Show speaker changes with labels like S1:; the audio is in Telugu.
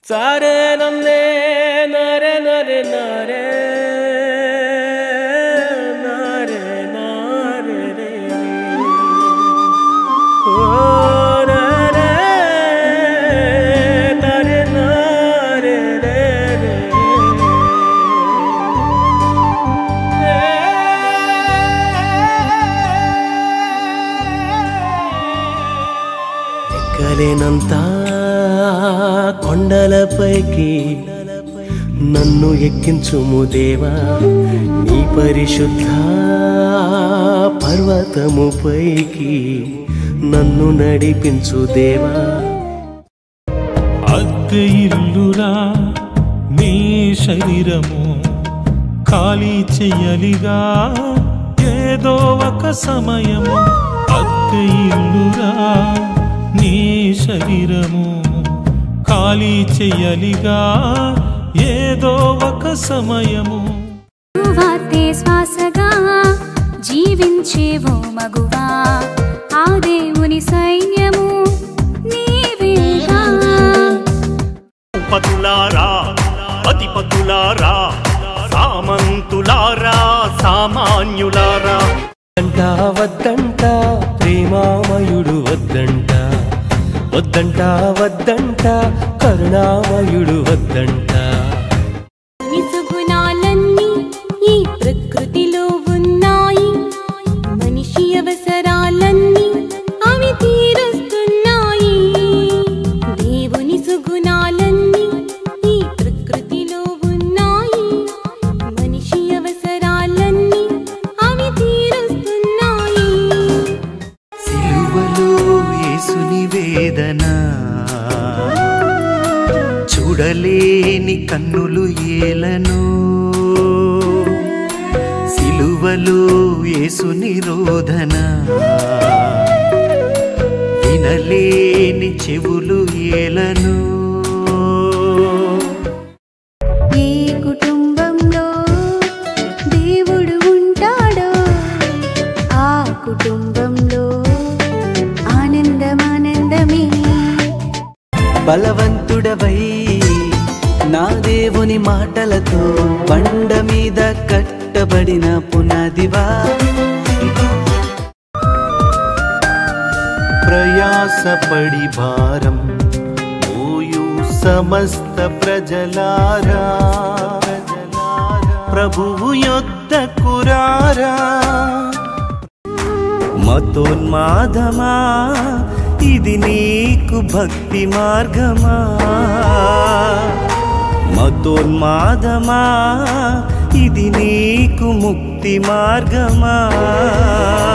S1: సారే నన్నే నరే నరే నరే నరే నరే రే ఓ నరే తరే నరే రే రే ఎక్కలేనంత కొండలపైకి నన్ను ఎక్కించుము దేవా నీ పరిశుద్ధ పర్వతముపైకి నన్ను నడిపించు దేవా
S2: అద్దె ఇల్లురా నీ శరీరము ఖాళీ చెయ్యలిగా ఏదో ఒక సమయము అద్దె ఇల్లురా నీ శరీరము ఖాళీ చెయ్యలిగా ఏదో ఒక సమయము
S3: వార్తే శ్వాసగా జీవించేవో మగువా ఆ దేవుని సైన్యము నీవేగా
S4: పతులారా అతిపతులారా సామంతులారా సామాన్యులారా
S1: వద్దంట వద్దంట ప్రేమామయుడు వద్దంట వద్దంట వద్దంట కరుణామయుడు వద్దంట
S3: నిసుగుణాలన్నీ ఈ ప్రకృతిలో ఉన్నాయి మనిషి అవసరాలన్నీ అవి తీరుస్తున్నాయి దేవుని సుగుణాలన్నీ ఈ ప్రకృతిలో ఉన్నాయి మనిషి అవసరాలన్నీ అవి తీరుస్తున్నాయి
S5: సిలువలో యేసుని వేదన చూడలేని కన్నులు ఏలను సిలువలో యేసుని రోదన వినలేని చెవులు ఏలను
S3: ఏ కుటుంబంలో దేవుడు ఉంటాడో ఆ కుటుంబంలో ఆనందమానందమే
S5: బలవంతుడవై నా దేవుని మాటలతో బండ మీద కట్టబడిన పునాదివా ప్రయాసపడి భారం ఓయు సమస్త ప్రజలారా ప్రభువు యొద్ద కురారా మతోన్మాదమా ఇది నీకు భక్తి మార్గమా మతోన్మాదమా ఇది నీకు ముక్తి మార్గమా